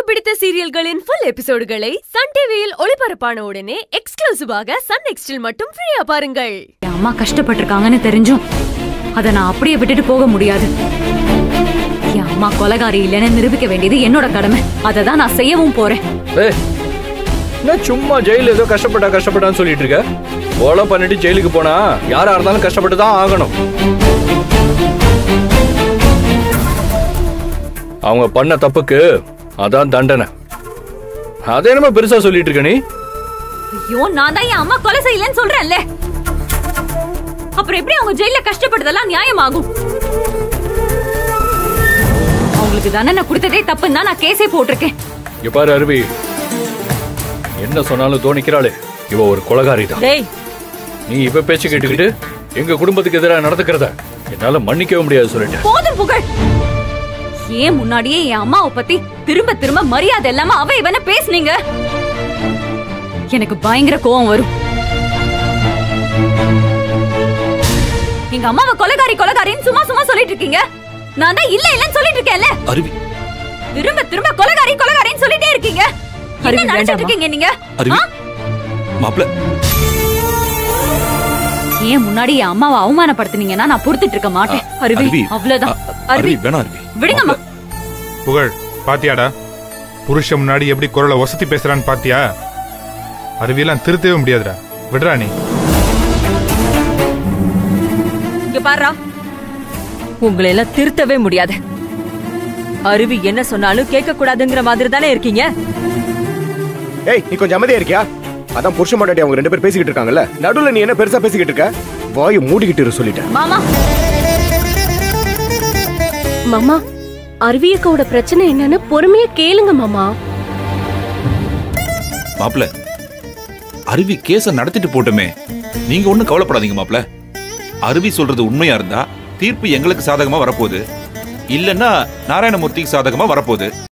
பிடித்த சீரியல்களின் full எபிசோடுகளை Sun டிவியில் ஒளிபரப்பான உடனே எக்ஸ்க்ளூசிவாக சன் நெக்ஸ்டில் மட்டும் ஃப்ரீயா பாருங்கள் என் அம்மா கஷ்டப்பட்டிருக்காங்கன்னு தெரிஞ்சும் அதை நான் அப்படியே விட்டுட்டு போக முடியாது என் அம்மா கொலகாரி இல்லைன்னு நிரூபிக்க வேண்டியது என்னோட கடமை அதை தான் நான் செய்யவும் போறேன் ஏய் என்ன சும்மா ஜெயில ஏதோ கஷ்டப்பட்டா கஷ்டப்பட்டான்னு சொல்லிட்டு இருக்க கொலை பண்ணிட்டு ஜெயிலுக்கு போனா யாரா இருந்தாலும் கஷ்டப்பட்டு தான் ஆகணும் அவங்க பண்ண தப்புக்கு அதான் தண்டனை அதை என்னமோ பெருசா சொல்லிட்டு இருக்க நீ ஐயோ நான் தான் என் அம்மா கொலை செய்யலன்னு சொல்றேன்ல அப்புறம் எப்படி அவங்க ஜெயில கஷ்டப்படுறதெல்லாம் நியாயமாகும் அவங்களுக்கு தண்டனை கொடுத்ததே தப்புன்னு தான் நான் கேஸே போட்டிருக்கேன் இங்க பாரு அருவி என்ன சொன்னாலும் தோணிக்கிறாளே இவ ஒரு கொலகாரி தான் டேய் நீ இப்ப பேச்சு கேட்டுக்கிட்டு எங்க குடும்பத்துக்கு எதிராக நடந்துக்கிறத என்னால மன்னிக்கவே முடியாது சொல்லிட்டேன் போதும் புகழ் ஏன் முன்னாடியே என் அம்மாவை பத்தி திரும்ப திரும்ப மரியாதை இல்லாம அவ இவன பேசுனீங்க எனக்கு பயங்கர கோவம் வரும் எங்க அம்மாவை கொலகாரி கொலகாரின்னு சும்மா சும்மா சொல்லிட்டு இருக்கீங்க நான் தான் இல்ல இல்லன்னு சொல்லிட்டு இருக்கேன்ல அருவி திரும்ப திரும்ப கொலகாரி கொலகாரின்னு சொல்லிட்டே இருக்கீங்க என்ன அருவி, நினைச்சிட்டு வேண்டாம்மா. இருக்கீங்க நீங்க அருவி மாப்ள ஏன் முன்னாடி என் அம்மாவை அவமானப்படுத்துனீங்கன்னா நான் பொறுத்துட்டு இருக்க மாட்டேன் அருவி அருவி அவ்வளவுதான் அ- அருவி வேணாம் அருவி விடுங்கம்மா புகழ் பாத்தியாடா புருஷன் முன்னாடி எப்படி குரலை ஒசத்தி பேசுறான்னு பாத்தியா அருவியெல்லாம் திருத்தவே முடியாதுடா விடுறா நீ இங்க பாருடா உங்களை எல்லாம் திருத்தவே முடியாது அருவி என்ன சொன்னாலும் கேட்க கூடாதுங்கிற மாதிரி தானே இருக்கீங்க ஏய் நீ கொஞ்சம் அமைதியா இருக்கியா அதான் புருஷன் மாட்டாட்டி அவங்க ரெண்டு பேர் பேசிக்கிட்டு இருக்காங்கல்ல நடுவுல நீ என்ன பெருசா பேசிக்கிட்டு இருக்க வாயை மூடிக்கிட்டு இரு சொல்லிட்டேன் மாமா மாமா அருவியக்காவோட பிரச்சனை என்னன்னு பொறுமையா கேளுங்க மாமா மாப்ள அருவி கேஸ நடத்திட்டு போட்டுமே நீங்க ஒண்ணும் கவலைப்படாதீங்க மாப்ள அருவி சொல்றது உண்மையா இருந்தா தீர்ப்பு எங்களுக்கு சாதகமா வரப்போகுது இல்லன்னா நாராயணமூர்த்திக்கு சாதகமா வரப்போகுது